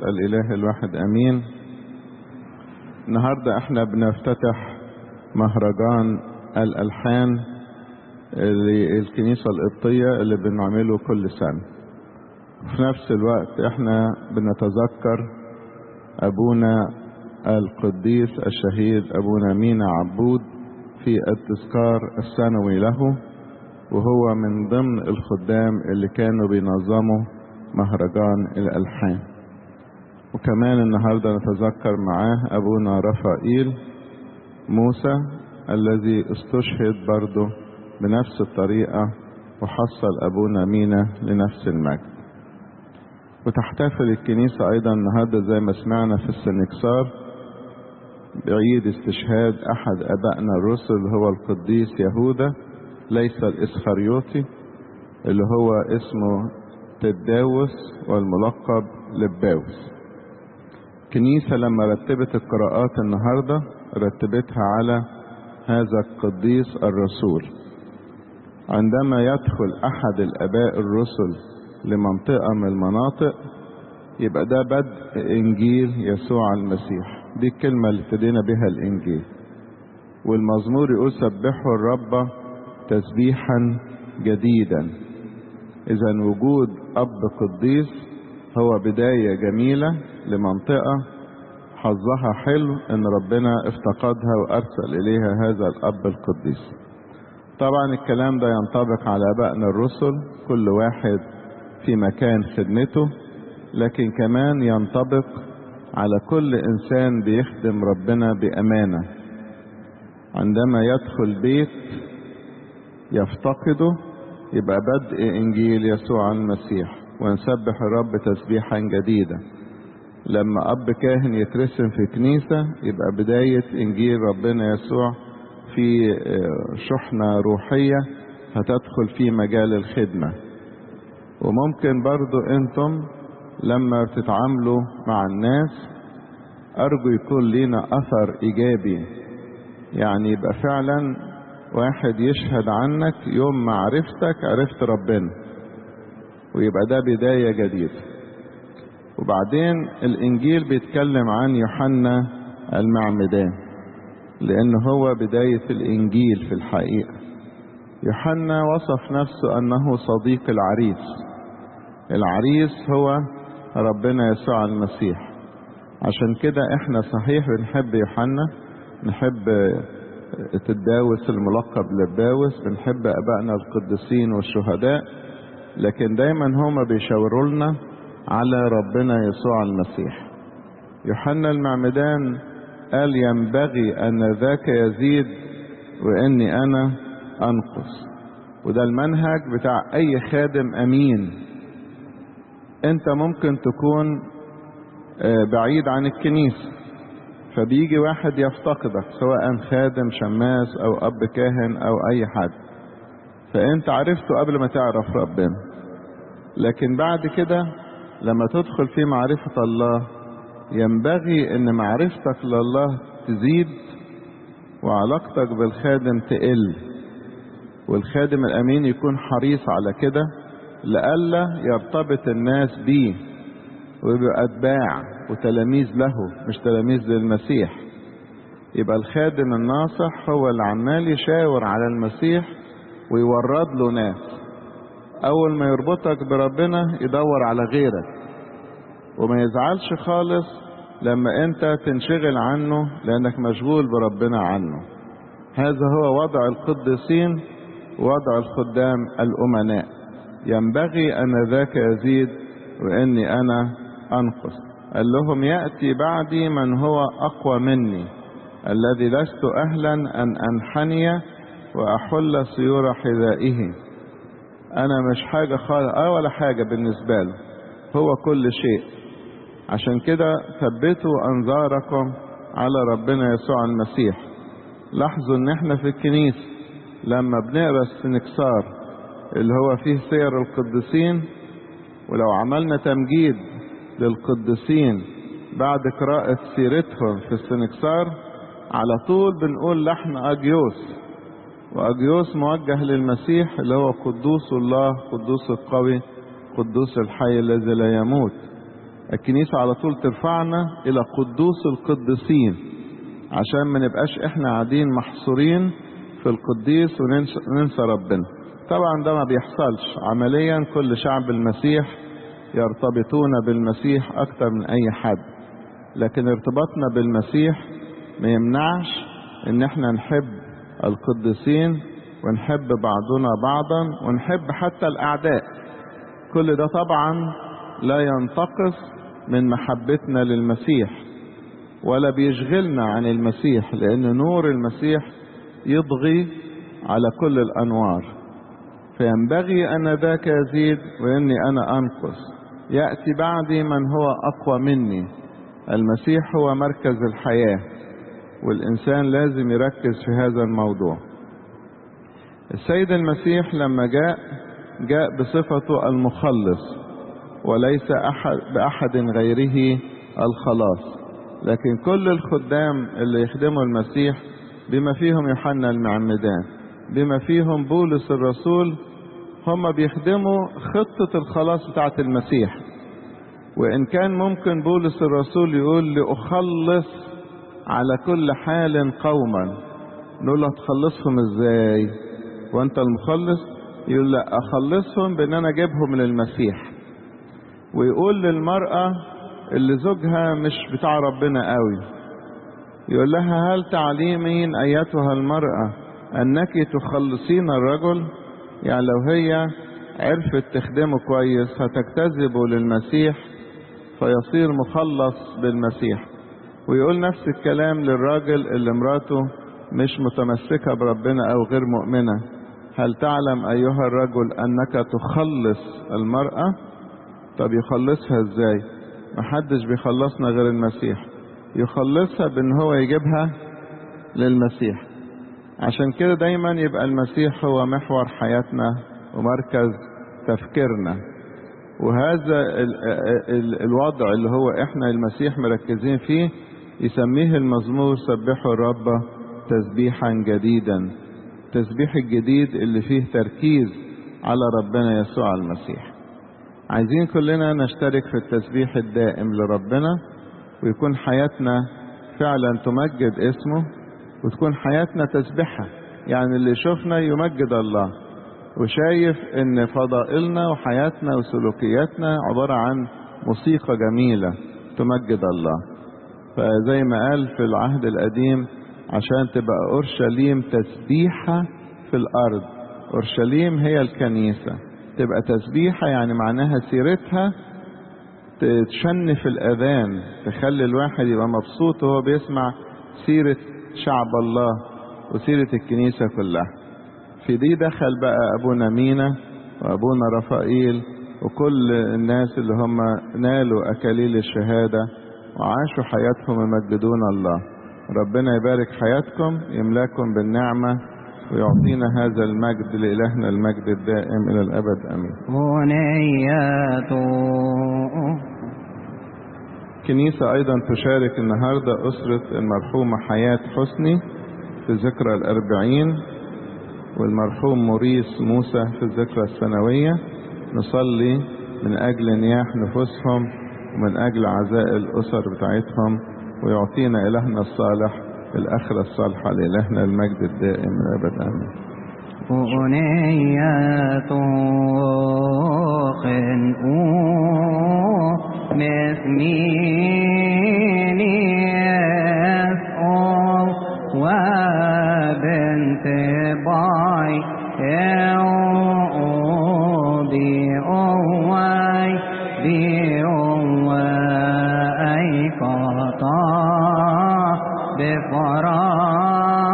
الإله الواحد أمين النهاردة احنا بنفتتح مهرجان الألحان للكنيسة القبطية اللي بنعمله كل سنة في نفس الوقت احنا بنتذكر أبونا القديس الشهيد أبونا مينا عبود في التذكار السنوي له وهو من ضمن الخدام اللي كانوا بينظموا مهرجان الألحان وكمان النهاردة نتذكر معاه أبونا رفائيل موسى الذي استشهد برضه بنفس الطريقة وحصل أبونا مينا لنفس المجد وتحتفل الكنيسة أيضا النهاردة زي ما سمعنا في السنكسار بعيد استشهاد أحد أبائنا الرسل هو القديس يهوذا ليس الإسخريوطي اللي هو اسمه تداوس والملقب لباوس كنيسة لما رتبت القراءات النهاردة رتبتها على هذا القديس الرسول عندما يدخل أحد الآباء الرسل لمنطقة من المناطق يبقى ده بدء إنجيل يسوع المسيح دي الكلمة اللي ابتدينا بها الإنجيل والمزمور يقول سبحوا الرب تسبيحا جديدا إذا وجود أب قديس هو بداية جميلة لمنطقة حظها حلو إن ربنا افتقدها وأرسل إليها هذا الأب القديس طبعا الكلام ده ينطبق على أبائنا الرسل كل واحد في مكان خدمته لكن كمان ينطبق على كل إنسان بيخدم ربنا بأمانة عندما يدخل بيت يفتقده يبقى بدء إنجيل يسوع المسيح ونسبح الرب تسبيحا جديدا لما أب كاهن يترسم في كنيسة يبقى بداية إنجيل ربنا يسوع في شحنة روحية هتدخل في مجال الخدمة وممكن برضو انتم لما بتتعاملوا مع الناس أرجو يكون لنا أثر إيجابي يعني يبقى فعلا واحد يشهد عنك يوم ما عرفتك عرفت ربنا ويبقى ده بداية جديدة وبعدين الإنجيل بيتكلم عن يوحنا المعمدان لأن هو بداية الإنجيل في الحقيقة يوحنا وصف نفسه أنه صديق العريس العريس هو ربنا يسوع المسيح عشان كده احنا صحيح بنحب يوحنا نحب تداوس الملقب لباوس بنحب ابائنا القديسين والشهداء لكن دايما هما بيشاوروا لنا على ربنا يسوع المسيح يوحنا المعمدان قال ينبغي ان ذاك يزيد واني انا انقص وده المنهج بتاع اي خادم امين انت ممكن تكون بعيد عن الكنيسة فبيجي واحد يفتقدك سواء خادم شماس او اب كاهن او اي حد فانت عرفته قبل ما تعرف ربنا لكن بعد كده لما تدخل في معرفة الله ينبغي ان معرفتك لله تزيد وعلاقتك بالخادم تقل والخادم الامين يكون حريص على كده لئلا يرتبط الناس بيه ويبقى اتباع وتلاميذ له مش تلاميذ للمسيح يبقى الخادم الناصح هو اللي عمال يشاور على المسيح ويورد له ناس اول ما يربطك بربنا يدور على غيرك وما يزعلش خالص لما انت تنشغل عنه لانك مشغول بربنا عنه هذا هو وضع القديسين وضع الخدام الامناء ينبغي ان ذاك يزيد واني انا انقص قال لهم ياتي بعدي من هو اقوى مني الذي لست اهلا ان انحني واحل سيور حذائه انا مش حاجه خالص اه ولا حاجه بالنسبه له هو كل شيء عشان كده ثبتوا انظاركم على ربنا يسوع المسيح لاحظوا ان احنا في الكنيسه لما بنقرا السنكسار اللي هو فيه سير القديسين ولو عملنا تمجيد للقديسين بعد قراءة سيرتهم في السنكسار على طول بنقول لحن أجيوس وأجيوس موجه للمسيح اللي هو قدوس الله قدوس القوي قدوس الحي الذي لا يموت الكنيسة على طول ترفعنا إلى قدوس القديسين عشان ما نبقاش احنا قاعدين محصورين في القديس وننسى ربنا طبعا ده ما بيحصلش عمليا كل شعب المسيح يرتبطون بالمسيح أكتر من أي حد لكن ارتباطنا بالمسيح ما يمنعش ان احنا نحب القديسين ونحب بعضنا بعضا ونحب حتى الأعداء كل ده طبعا لا ينتقص من محبتنا للمسيح ولا بيشغلنا عن المسيح لأن نور المسيح يضغي على كل الأنوار فينبغي أن ذاك يزيد وإني أنا أنقص يأتي بعدي من هو أقوى مني المسيح هو مركز الحياة والإنسان لازم يركز في هذا الموضوع السيد المسيح لما جاء جاء بصفته المخلص وليس أحد بأحد غيره الخلاص لكن كل الخدام اللي يخدموا المسيح بما فيهم يوحنا المعمدان بما فيهم بولس الرسول هم بيخدموا خطة الخلاص بتاعة المسيح وإن كان ممكن بولس الرسول يقول لأخلص على كل حال قوما نقول له تخلصهم ازاي وانت المخلص يقول لا اخلصهم بان انا اجيبهم للمسيح ويقول للمرأة اللي زوجها مش بتاع ربنا قوي يقول لها هل تعلمين ايتها المرأة انك تخلصين الرجل يعني لو هي عرفت تخدمه كويس هتجتذبه للمسيح فيصير مخلص بالمسيح ويقول نفس الكلام للراجل اللي مراته مش متمسكة بربنا أو غير مؤمنة هل تعلم أيها الرجل أنك تخلص المرأة طب يخلصها ازاي محدش بيخلصنا غير المسيح يخلصها بان هو يجيبها للمسيح عشان كده دايما يبقى المسيح هو محور حياتنا ومركز تفكيرنا وهذا ال ال الوضع اللي هو احنا المسيح مركزين فيه يسميه المزمور سبحوا الرب تسبيحا جديدا التسبيح الجديد اللي فيه تركيز على ربنا يسوع المسيح عايزين كلنا نشترك في التسبيح الدائم لربنا ويكون حياتنا فعلا تمجد اسمه وتكون حياتنا تسبحة يعني اللي يشوفنا يمجد الله وشايف ان فضائلنا وحياتنا وسلوكياتنا عبارة عن موسيقى جميلة تمجد الله فزي ما قال في العهد القديم عشان تبقى أورشليم تسبيحة في الأرض أورشليم هي الكنيسة تبقى تسبيحة يعني معناها سيرتها تشنف الأذان تخلي الواحد يبقى مبسوط وهو بيسمع سيرة شعب الله وسيرة الكنيسة كلها في دي دخل بقى أبونا مينا وأبونا رفائيل وكل الناس اللي هم نالوا أكاليل الشهادة وعاشوا حياتهم يمجدون الله ربنا يبارك حياتكم يملاكم بالنعمة ويعطينا هذا المجد لإلهنا المجد الدائم إلى الأبد أمين بنيته كنيسة أيضا تشارك النهاردة أسرة المرحومة حياة حسني في ذكرى الأربعين والمرحوم موريس موسى في الذكرى السنوية نصلي من أجل نياح نفوسهم ومن أجل عزاء الأسر بتاعتهم ويعطينا إلهنا الصالح الآخرة الصالحة لإلهنا المجد الدائم الأبد آمين بنيته خنقو مثمين يسعو وبنت باي بأواي بأواي قطع بفراغ